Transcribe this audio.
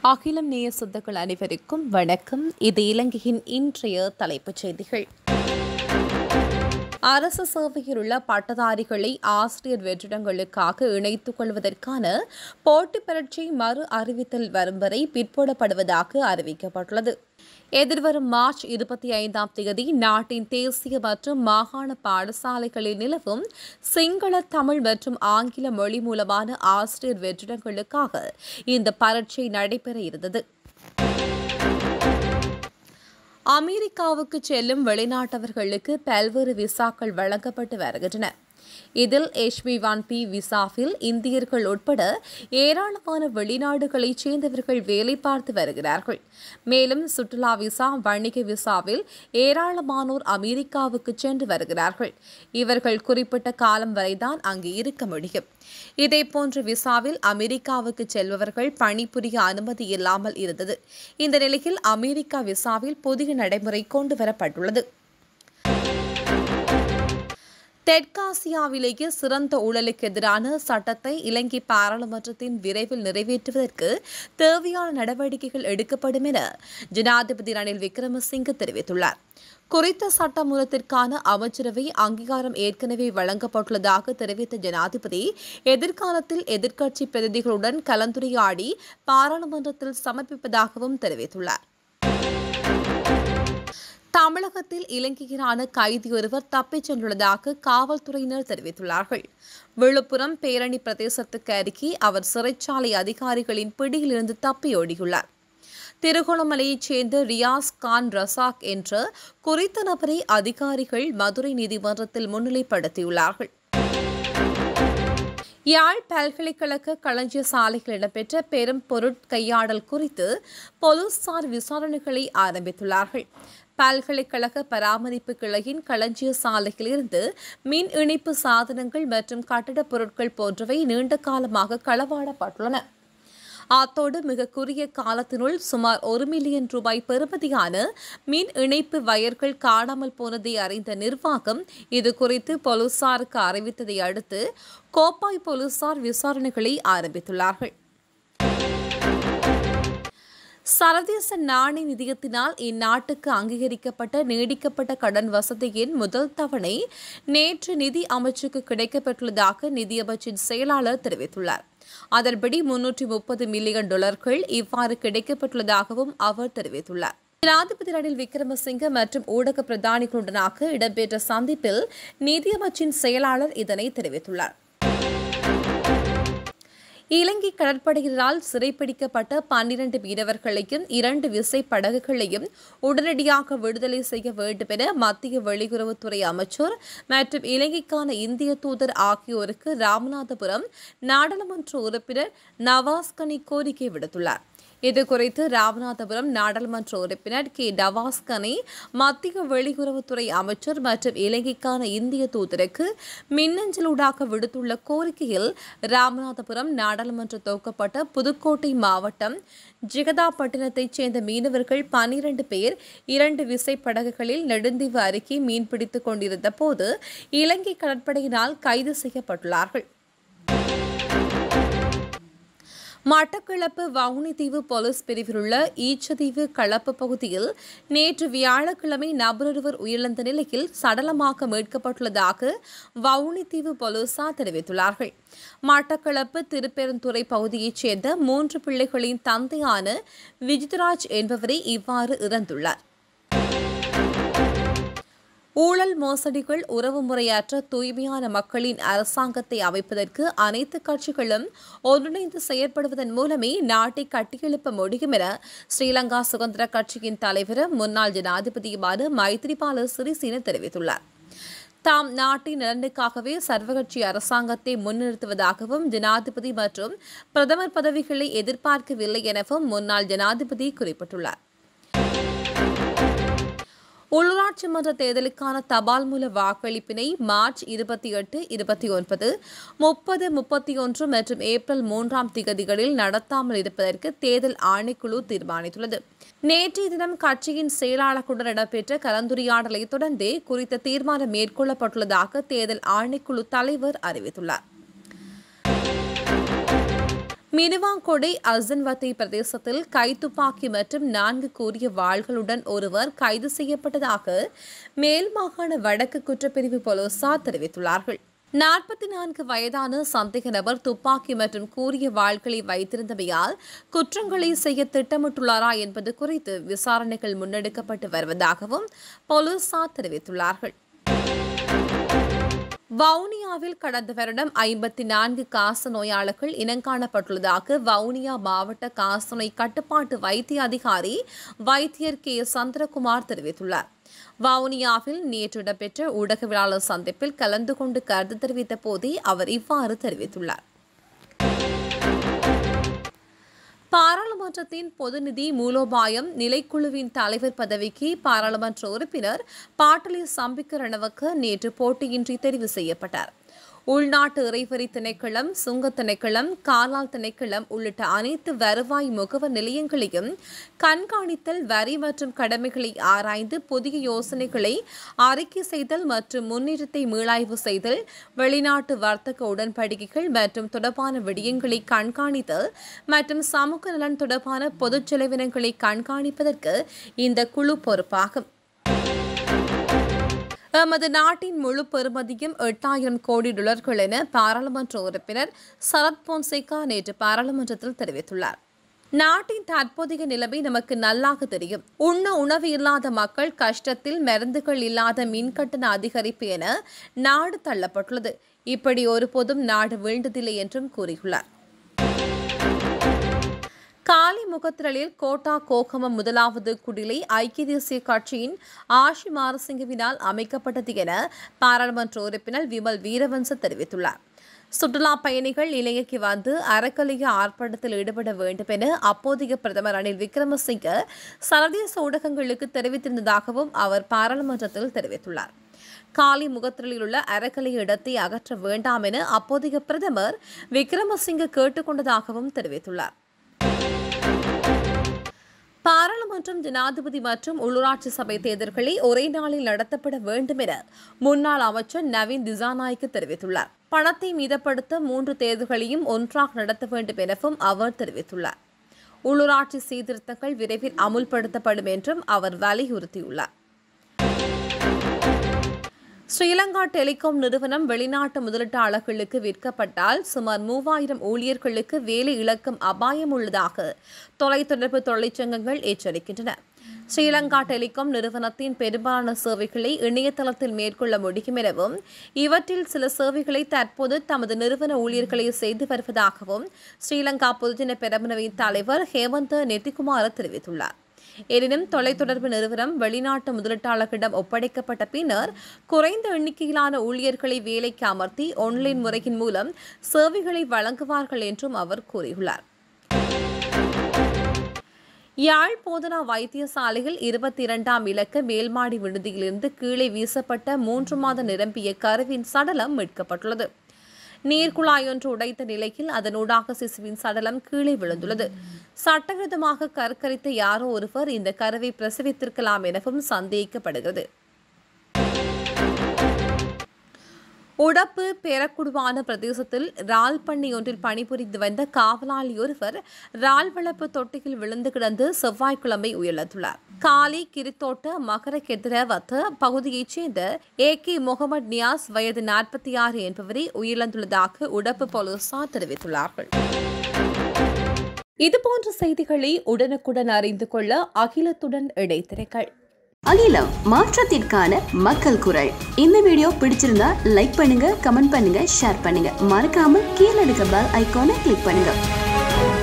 அகிலம் நேய சொந்தங்கள் அனைவருக்கும் வணக்கம் இது இலங்கையின் இன்றைய தலைப்புச் செய்திகள் அரசு சேவையில் உள்ள பட்டதாரிகளை ஆசிரியர் வெற்றிடங்களுக்காக இணைத்துக் கொள்வதற்கான போட்டிப் பரீட்சை மறு அறிவித்தல் வரும் வரை பிற்போடப்படுவதாக அறிவிக்கப்பட்டுள்ளது எதிர்வரும் மார்ச் இருபத்தி ஐந்தாம் தேதி நாட்டின் தேசிய மற்றும் மாகாண பாடசாலைகளில் நிலவும் சிங்கள தமிழ் மற்றும் ஆங்கில மொழி மூலமான ஆசிரியர் வெற்றிடங்களுக்காக இந்த பரீட்சை நடைபெற இருந்தது அமெரிக்காவுக்கு செல்லும் வெளிநாட்டவர்களுக்கு பல்வேறு விசாக்கள் வழங்கப்பட்டு வருகின்றன இதில் எச்பி ஒன் பி விசாவில் இந்தியர்கள் உட்பட ஏராளமான வெளிநாடுகளைச் சேர்ந்தவர்கள் வேலை பார்த்து வருகிறார்கள் மேலும் சுற்றுலா விசா வணிக விசாவில் ஏராளமானோர் அமெரிக்காவுக்கு சென்று வருகிறார்கள் இவர்கள் குறிப்பிட்ட காலம் வரைதான் அங்கு இருக்க முடியும் இதேபோன்ற விசாவில் அமெரிக்காவுக்கு செல்பவர்கள் பணிபுரிய அனுமதி இல்லாமல் இருந்தது இந்த நிலையில் அமெரிக்கா விசாவில் புதிய நடைமுறை கொண்டு வரப்பட்டுள்ளது தெற்காசியாவிலேயே சிறந்த ஊழலுக்கு எதிரான சட்டத்தை இலங்கை பாராளுமன்றத்தின் விரைவில் நிறைவேற்றுவதற்கு தேவையான நடவடிக்கைகள் எடுக்கப்படும் என ஜனாதிபதி ரணில் விக்ரமசிங்கே தெரிவித்துள்ளார் குறித்த சட்ட மூலத்திற்கான அமைச்சரவை அங்கீகாரம் ஏற்கனவே வழங்கப்பட்டுள்ளதாக தெரிவித்த ஜனாதிபதி எதிர்காலத்தில் எதிர்க்கட்சி பிரதிநிதிகளுடன் கலந்துரையாடி பாராளுமன்றத்தில் சமர்ப்பிப்பதாகவும் தெரிவித்துள்ளார் தமிழகத்தில் இலங்கையிலான கைதி ஒருவர் தப்பிச் சென்றுள்ளதாக காவல்துறையினர் தெரிவித்துள்ளார்கள் விழுப்புரம் பேரணி பிரதேசத்துக்கு அருகே அவர் சிறைச்சாலை அதிகாரிகளின் பிடியிலிருந்து தப்பியோடியுள்ளார் திருகோணமலையைச் சேர்ந்த ரியாஸ் கான் ரசாக் என்ற குறித்த நபரை அதிகாரிகள் மதுரை நீதிமன்றத்தில் முன்னிலைப்படுத்தியுள்ளார்கள் யாழ் பல்கலைக்கழக களஞ்சிய சாலையில் இடம்பெற்ற பெரும் பொருட்கையாடல் குறித்து போலீசார் விசாரணைகளை ஆரம்பித்துள்ளார்கள் பல்கலைக்கழக பராமரிப்பு கிளையின் களஞ்சிய சாலையில் இருந்து மின் இணைப்பு சாதனங்கள் மற்றும் கட்டடப் பொருட்கள் போன்றவை நீண்ட காலமாக களவாடப்பட்டுள்ளன அத்தோடு மிக குறுகிய காலத்தினுள் சுமார் ஒரு மில்லியன் ரூபாய் பெறுமதியான மின் இணைப்பு வயர்கள் காணாமல் போனதை அறிந்த நிர்வாகம் இது குறித்து போலீசாருக்கு அறிவித்ததை அடுத்து கோப்பாய் போலீசார் விசாரணைகளை ஆரம்பித்துள்ளார்கள் சர்வதேச நாணய நிதியத்தினால் இந்நாட்டுக்கு அங்கீகரிக்கப்பட்ட நீடிக்கப்பட்ட கடன் வசதியின் முதல் தவணை நேற்று நிதி அமைச்சுக்கு கிடைக்கப்பெற்றுள்ளதாக நிதியமைச்சின் செயலாளர் தெரிவித்துள்ளார் அதன்படி முன்னூற்றி முப்பது மில்லியன் டாலர்கள் இவ்வாறு கிடைக்கப்பட்டுள்ளதாகவும் அவர் தெரிவித்துள்ளார் ஜனாதிபதி ரணில் விக்ரமசிங்க மற்றும் ஊடக பிரதானிகளுடனாக இடம்பெற்ற சந்திப்பில் நிதியமைச்சின் செயலாளர் இதனை தெரிவித்துள்ளார் இலங்கை கடற்படையினரால் சிறைப்பிடிக்கப்பட்ட பன்னிரண்டு மீனவர்களையும் இரண்டு விசை படகுகளையும் உடனடியாக விடுதலை செய்ய வேண்டும் என மத்திய வெளியுறவுத்துறை அமைச்சர் மற்றும் இலங்கைக்கான இந்திய தூதர் ஆகியோருக்கு ராமநாதபுரம் நாடாளுமன்ற உறுப்பினர் நவாஸ்கனி கோரிக்கை விடுத்துள்ளார் இதுகுறித்து ராமநாதபுரம் நாடாளுமன்ற உறுப்பினர் கே டவாஸ்கனி மத்திய வெளியுறவுத்துறை அமைச்சர் மற்றும் இலங்கைக்கான இந்திய தூதருக்கு மின்னஞ்சலூடாக விடுத்துள்ள கோரிக்கையில் ராமநாதபுரம் நாடாளுமன்ற தொகுக்கப்பட்ட புதுக்கோட்டை மாவட்டம் ஜிகதாப்பட்டினத்தைச் சேர்ந்த மீனவர்கள் பனிரண்டு பேர் இரண்டு விசை படகுகளில் நெடுந்தீவு அருகே மீன்பிடித்துக் கொண்டிருந்த போது இலங்கை கடற்படையினால் கைது செய்யப்பட்டுள்ளார்கள் மட்டக்களப்பு வவுனிதீவு போலீஸ் பிரிவில் உள்ள ஈச்சதீவு களப்பு பகுதியில் நேற்று வியாழக்கிழமை நபரொருவர் உயிரிழந்த நிலையில் சடலமாக மீட்கப்பட்டுள்ளதாக வவுனிதீவு போலீசார் தெரிவித்துள்ளார்கள் மட்டக்களப்பு திருப்பெருந்துறை பகுதியைச் சேர்ந்த மூன்று பிள்ளைகளின் தந்தையான விஜித்ராஜ் என்பவரே இவ்வாறு இறந்துள்ளார் ஊழல் மோசடிகள் உறவுமுறையற்ற தூய்மையான மக்களின் அரசாங்கத்தை அமைப்பதற்கு அனைத்து கட்சிகளும் ஒன்றிணைந்து செயற்படுவதன் மூலமே நாட்டை கட்டியெழுப்ப முடியும் என ஸ்ரீலங்கா சுதந்திர கட்சியின் தலைவர் முன்னாள் ஜனாதிபதியுமான மைத்ரிபால சிறிசேன தெரிவித்துள்ளார் தாம் நாட்டின் நலனுக்காகவே சர்வகட்சி அரசாங்கத்தை முன்னிறுத்துவதாகவும் ஜனாதிபதி மற்றும் பிரதமர் பதவிகளை எதிர்பார்க்கவில்லை எனவும் முன்னாள் ஜனாதிபதி குறிப்பிட்டுள்ளார் உள்ளூராட்சி மன்ற தேர்தலுக்கான தபால் மூல வாக்களிப்பினை மார்ச் இருபத்தி எட்டு இருபத்தி ஒன்பது முப்பது முப்பத்தி ஒன்று மற்றும் ஏப்ரல் மூன்றாம் திகதிகளில் நடத்தாமல் இருப்பதற்கு தேர்தல் ஆணைக்குழு தீர்மானித்துள்ளது நேற்றைய தினம் கட்சியின் செயலாளர்களுடன் இடம்பெற்ற கலந்துரையாடலை தொடர்ந்தே குறித்த தீர்மானம் மேற்கொள்ளப்பட்டுள்ளதாக தேர்தல் ஆணைக்குழு தலைவர் அறிவித்துள்ளார் மினுவாங்கொடை அசன்வத்தை பிரதேசத்தில் கைத்துப்பாக்கி மற்றும் நான்கு கூறிய வாள்களுடன் ஒருவர் கைது செய்யப்பட்டதாக மேல் மாகாண வடக்கு குற்றப்பிரிவு போலீசார் தெரிவித்துள்ளார்கள் நாற்பத்தி நான்கு வயதான சந்தேக நபர் துப்பாக்கி மற்றும் கூறிய வாள்களை வைத்திருந்தமையால் குற்றங்களை செய்ய திட்டமிட்டுள்ளாரா என்பது குறித்து விசாரணைகள் முன்னெடுக்கப்பட்டு வருவதாகவும் போலீசார் தெரிவித்துள்ளார்கள் வவுனியாவில் கடந்த வருடம் ஐம்பத்தி நான்கு காச நோயாளர்கள் இனங்காணப்பட்டுள்ளதாக வவுனியா மாவட்ட காசநோய் கட்டுப்பாட்டு வைத்திய அதிகாரி வைத்தியர் கே சந்திரகுமார் தெரிவித்துள்ளார் வவுனியாவில் நேற்று இடம்பெற்ற ஊடகவியலாளர் சந்திப்பில் கலந்து கொண்டு கருத்து தெரிவித்த போதே அவர் இவ்வாறு தெரிவித்துள்ளார் பாராளுமன்றத்தின் பொதுநிதி மூலோபாயம் நிலைக்குழுவின் தலைவர் பதவிக்கு பாராளுமன்ற உறுப்பினர் பாட்டலி சம்பிக்க ரணவக்கு நேற்று போட்டியின்றி தெரிவு செய்யப்பட்டார் உள்நாட்டு இறைவரி திணைக்களம் சுங்க திணைக்களம் காலால் திணைக்களம் உள்ளிட்ட அனைத்து வருவாய் முகவர் நிலையங்களையும் கண்காணித்தல் வரி மற்றும் கடமைகளை ஆராய்ந்து புதிய யோசனைகளை அறிக்கை செய்தல் மற்றும் முன்னேற்றத்தை மீளாய்வு செய்தல் வெளிநாட்டு வர்த்தக உடன்படிக்கைகள் மற்றும் தொடர்பான விடயங்களை கண்காணித்தல் மற்றும் சமூக நலன் தொடர்பான பொதுச் செலவினங்களை கண்காணிப்பதற்கு இந்த குழு பொறுப்பாகும் எமது நாட்டின் முழு பெறுமதியும் எட்டாயிரம் கோடி டாலர்கள் என பாராளுமன்ற உறுப்பினர் சரத் பொன்சேகா நேற்று பாராளுமன்றத்தில் தெரிவித்துள்ளார் நாட்டின் தற்போதைய நிலைமை நமக்கு நல்லாக தெரியும் உண்ண உணவு இல்லாத மக்கள் கஷ்டத்தில் மருந்துகள் இல்லாத மின்கட்டண அதிகரிப்பு என நாடு தள்ளப்பட்டுள்ளது இப்படி ஒருபோதும் நாடு வீழ்ந்ததில்லை என்றும் கூறியுள்ளார் காலி முகத்திரலில் கோட்டா கோகமம் முதலாவது குடிலை ஐக்கிய தேசிய கட்சியின் ஆஷி மாரசிங்கவினால் அமைக்கப்பட்டது என பாராளுமன்ற உறுப்பினர் விமல் வீரவன்ச தெரிவித்துள்ளார் சுற்றுலா பயணிகள் இலங்கைக்கு வந்து அறக்கலைய ஆர்ப்பாட்டத்தில் ஈடுபட வேண்டும் என அப்போதைய பிரதமர் ரணில் விக்ரமசிங்க சர்வதேச ஊடகங்களுக்கு தெரிவித்திருந்ததாகவும் அவர் பாராளுமன்றத்தில் தெரிவித்துள்ளார் காலி முகத்திரலில் உள்ள அறக்கலை இடத்தை அகற்ற வேண்டாம் என அப்போதைய பிரதமர் விக்ரமசிங்க கேட்டுக்கொண்டதாகவும் தெரிவித்துள்ளார் பாராளுமன்றம் ஜனாதிபதி மற்றும் உள்ளூராட்சி சபை தேர்தல்களை ஒரே நாளில் நடத்தப்பட வேண்டும் என முன்னாள் அமைச்சர் நவீன் திசாநாய்க்கு தெரிவித்துள்ளார் பணத்தை மீதப்படுத்த மூன்று தேர்தல்களையும் ஒன்றாக நடத்த வேண்டும் எனவும் அவர் தெரிவித்துள்ளார் உள்ளூராட்சி சீர்திருத்தங்கள் விரைவில் அமுல்படுத்தப்படும் என்றும் அவர் வலியுறுத்தியுள்ளார் ஸ்ரீலங்கா டெலிகாம் நிறுவனம் வெளிநாட்டு முதலீட்டாளர்களுக்கு விற்கப்பட்டால் சுமார் மூவாயிரம் ஊழியர்களுக்கு வேலை இழக்கும் அபாயம் உள்ளதாக தொலைத்தொடர்பு தொழிற்சங்கங்கள் எச்சரிக்கின்றன ஸ்ரீலங்கா டெலிகாம் நிறுவனத்தின் பெரும்பாலான சேவைகளை இணையதளத்தில் மேற்கொள்ள முடியும் எனவும் இவற்றில் சில சேவைகளை தற்போது தமது நிறுவன ஊழியர்களை செய்து வருவதாகவும் ஸ்ரீலங்கா பொதுஜன பெரமுனவின் தலைவர் ஹேமந்த நெத்திகுமார தெரிவித்துள்ளார் எனினும் தொலைத்தொடர்பு நிறுவனம் வெளிநாட்டு முதலீட்டாளர்களிடம் ஒப்படைக்கப்பட்ட பின்னர் குறைந்த எண்ணிக்கையிலான ஊழியர்களை வேலைக்கு அமர்த்தி ஆன்லைன் முறையின் மூலம் சேவைகளை வழங்குவார்கள் என்றும் அவர் கூறியுள்ளார் யாழ் போதனா வைத்தியசாலையில் இருபத்தி இரண்டாம் இலக்க மேல்மாடி விடுதியிலிருந்து கீழே வீசப்பட்ட மூன்று மாத நிரம்பிய கருவின் சடலம் மீட்கப்பட்டுள்ளது நீர்க்குழாய் ஒன்று உடைத்த நிலையில் அதனூடாக சிசுவின் சடலம் கீழே விழுந்துள்ளது சட்டவிரோதமாக கற்கரித்த யாரோ ஒருவர் இந்த கருவை பிரசவித்திருக்கலாம் எனவும் சந்தேகிக்கப்படுகிறது உடப்பு பெறக்குடுவான பிரதேசத்தில் ரால் பண்ணை ஒன்றில் பணிபுரிந்து வந்த காவலாளி ஒருவர் ரால் வளர்ப்பு தொட்டியில் விழுந்து கிடந்து செவ்வாய்க்கிழமை உயிரிழந்துள்ளார் காலி கிரித்தோட்ட மகர கெதிரவத்த பகுதியைச் சேர்ந்த ஏ கே முகமது நியாஸ் வயது நாற்பத்தி ஆறு என்பவரை உயிரிழந்துள்ளதாக உடப்பு போலீசார் தெரிவித்துள்ளார்கள் இதுபோன்ற செய்திகளை உடனுக்குடன் அறிந்து கொள்ள அகிலத்துடன் இடைத்திரைகள் அகிலம் மாற்றத்திற்கான மக்கள் குரல் இந்த வீடியோ பிடிச்சிருந்தா லைக் பண்ணுங்க கமெண்ட் பண்ணுங்க ஷேர் பண்ணுங்க மறக்காம கீழே இருக்க பெல் ஐகானை கிளிக் பண்ணுங்க